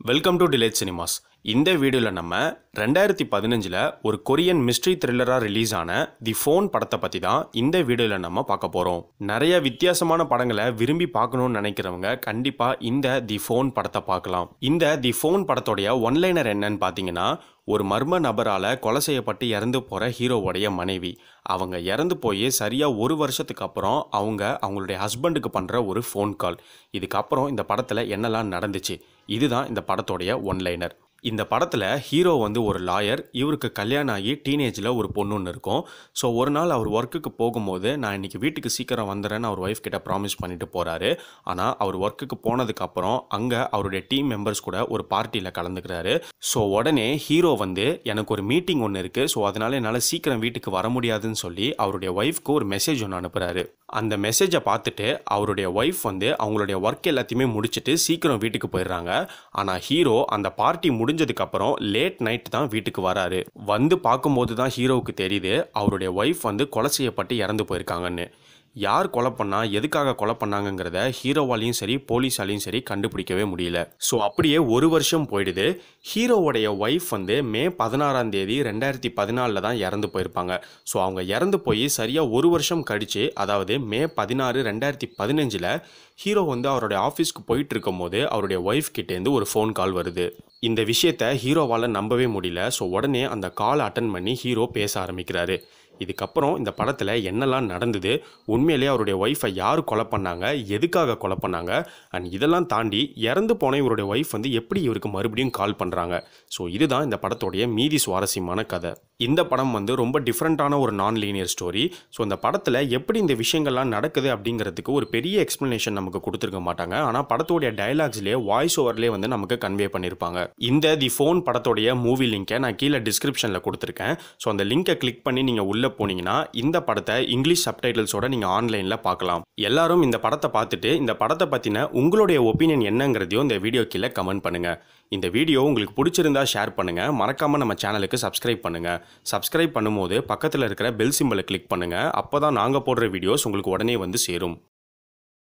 welcome to delayed cinemas இந்த வீடியோவில் நம்ம ரெண்டாயிரத்தி பதினஞ்சில் ஒரு கொரியன் மிஸ்ட்ரி த்ரில்லராக ரிலீஸ் ஆன தி ஃபோன் படத்தை பற்றி தான் இந்த வீடியோவில் நம்ம பார்க்க போகிறோம் நிறைய வித்தியாசமான படங்களை விரும்பி பார்க்கணும்னு நினைக்கிறவங்க கண்டிப்பாக இந்த தி ஃபோன் படத்தை பார்க்கலாம் இந்த தி ஃபோன் படத்தோடைய ஒன்லைனர் என்னன்னு பார்த்தீங்கன்னா ஒரு மர்ம நபரால் கொலை செய்யப்பட்டு இறந்து போகிற ஹீரோவோடைய மனைவி அவங்க இறந்து போய் சரியாக ஒரு வருஷத்துக்கு அப்புறம் அவங்க அவங்களுடைய ஹஸ்பண்டுக்கு பண்ணுற ஒரு ஃபோன் கால் இதுக்கப்புறம் இந்த படத்தில் என்னெல்லாம் நடந்துச்சு இதுதான் இந்த படத்தோடைய ஒன்லைனர் இந்த படத்தில் ஹீரோ வந்து ஒரு லாயர் இவருக்கு கல்யாணம் ஆகி டீனேஜில் ஒரு பொண்ணு ஒன்று இருக்கும் ஸோ ஒரு நாள் அவர் ஒர்க்குக்கு போகும்போது நான் இன்னைக்கு வீட்டுக்கு சீக்கிரம் வந்துடுறேன்னு அவர் ஒய்ஃப் கிட்ட ப்ராமிஸ் பண்ணிட்டு போகிறாரு ஆனால் அவர் ஒர்க்குக்கு போனதுக்கப்புறம் அங்கே அவருடைய டீம் மெம்பர்ஸ் கூட ஒரு பார்ட்டியில் கலந்துக்கிறாரு ஸோ உடனே ஹீரோ வந்து எனக்கு ஒரு மீட்டிங் ஒன்று இருக்குது ஸோ அதனால என்னால் சீக்கிரம் வீட்டுக்கு வர முடியாதுன்னு சொல்லி அவருடைய ஒய்ஃப்க்கு ஒரு மெசேஜ் ஒன்று அனுப்புகிறாரு அந்த மெசேஜை பார்த்துட்டு அவருடைய ஒய்ஃப் வந்து அவங்களுடைய ஒர்க் எல்லாத்தையுமே முடிச்சுட்டு சீக்கிரம் வீட்டுக்கு போயிடுறாங்க ஆனால் ஹீரோ அந்த பார்ட்டி முடிஞ்சதுக்கப்புறம் லேட் நைட் தான் வீட்டுக்கு வராரு வந்து பார்க்கும்போது தான் ஹீரோவுக்கு தெரியுது அவருடைய ஒய்ஃப் வந்து கொலை செய்யப்பட்டு இறந்து போயிருக்காங்கன்னு யார் கொலை பண்ணா எதுக்காக கொலை பண்ணாங்கங்கிறத ஹீரோவாலையும் சரி போலீஸாலையும் சரி கண்டுபிடிக்கவே முடியல ஸோ அப்படியே ஒரு வருஷம் போயிடுது ஹீரோவோடைய ஒய்ஃப் வந்து மே பதினாறாம் தேதி ரெண்டாயிரத்தி பதினாலில் தான் இறந்து போயிருப்பாங்க ஸோ அவங்க இறந்து போய் சரியாக ஒரு வருஷம் கழிச்சு அதாவது மே பதினாறு ரெண்டாயிரத்தி பதினஞ்சில் ஹீரோ வந்து அவருடைய ஆஃபீஸ்க்கு போயிட்டு இருக்கும்போது அவருடைய ஒய்ஃப் கிட்டேருந்து ஒரு ஃபோன் கால் வருது இந்த விஷயத்த ஹீரோவால் நம்பவே முடியல ஸோ உடனே அந்த கால் அட்டன் பண்ணி ஹீரோ பேச ஆரம்பிக்கிறாரு இதுக்கப்புறம் இந்த படத்தில் என்னெல்லாம் நடந்தது உண்மையிலேயே அவருடைய ஒய்ஃபை யார் கொலை பண்ணாங்க எதுக்காக கொலை பண்ணாங்க அண்ட் இதெல்லாம் தாண்டி இறந்து போன இவருடைய ஒய்ஃப் வந்து எப்படி இவருக்கு மறுபடியும் கால் பண்ணுறாங்க ஸோ இதுதான் இந்த படத்தோடைய மீதி சுவாரஸ்யமான கதை இந்த படம் வந்து ரொம்ப டிஃப்ரெண்ட்டான ஒரு நான் லீனியர் ஸ்டோரி ஸோ இந்த படத்தில் எப்படி இந்த விஷயங்கள்லாம் நடக்குது அப்படிங்கிறதுக்கு ஒரு பெரிய எக்ஸ்ப்ளனேஷன் நமக்கு கொடுத்துருக்க மாட்டாங்க ஆனால் படத்தோடைய டயலாக்ஸ்லேயே வாய்ஸ் ஓவர்லேயே வந்து நமக்கு கன்வே பண்ணியிருப்பாங்க இந்த தி ஃபோன் படத்தோடைய மூவி லிங்கை நான் கீழே டிஸ்கிரிப்ஷனில் கொடுத்துருக்கேன் ஸோ அந்த லிங்கை கிளிக் பண்ணி நீங்கள் உள்ளே போனீங்கன்னா இந்த படத்தை இங்கிலீஷ் சப்டைட்டில்ஸோட நீங்கள் ஆன்லைனில் பார்க்கலாம் எல்லாரும் இந்த படத்தை பார்த்துட்டு இந்த படத்தை பற்றின உங்களுடைய ஒப்பீனியன் என்னங்கிறதையும் இந்த வீடியோ கீழே கமெண்ட் பண்ணுங்கள் இந்த வீடியோ உங்களுக்கு பிடிச்சிருந்தா ஷேர் பண்ணுங்கள் மறக்காமல் நம்ம சேனலுக்கு சப்ஸ்கிரைப் பண்ணுங்கள் சப்ஸ்கிரைப் பண்ணும்போது பக்கத்தில் இருக்கிற பெல் சிம்பலை கிளிக் பண்ணுங்கள் அப்போ தான் நாங்கள் போடுற வீடியோஸ் உங்களுக்கு உடனே வந்து சேரும்